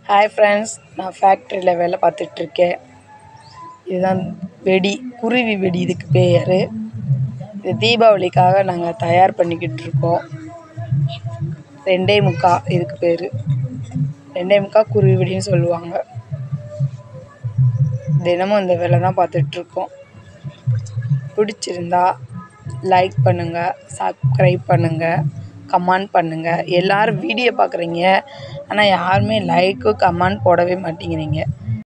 hi friends நான் ஃபேக்ட்ரியில் வேலை பார்த்துட்ருக்கேன் இதுதான் வெடி குருவி வெடி இதுக்கு பேர் இது தீபாவளிக்காக நாங்கள் தயார் பண்ணிக்கிட்டிருக்கோம் ரெண்டே முக்கால் இதுக்கு பேர் ரெண்டே முக்கால் குருவி வெடின்னு சொல்லுவாங்க தினமும் இந்த வேலை தான் பார்த்துட்ருக்கோம் பிடிச்சிருந்தா லைக் பண்ணுங்கள் சப்ஸ்கிரைப் பண்ணுங்கள் கமெண்ட் பண்ணுங்கள் எல்லோரும் வீடியோ பார்க்குறீங்க ஆனால் யாருமே லைக்கு கமெண்ட் போடவே மாட்டேங்கிறீங்க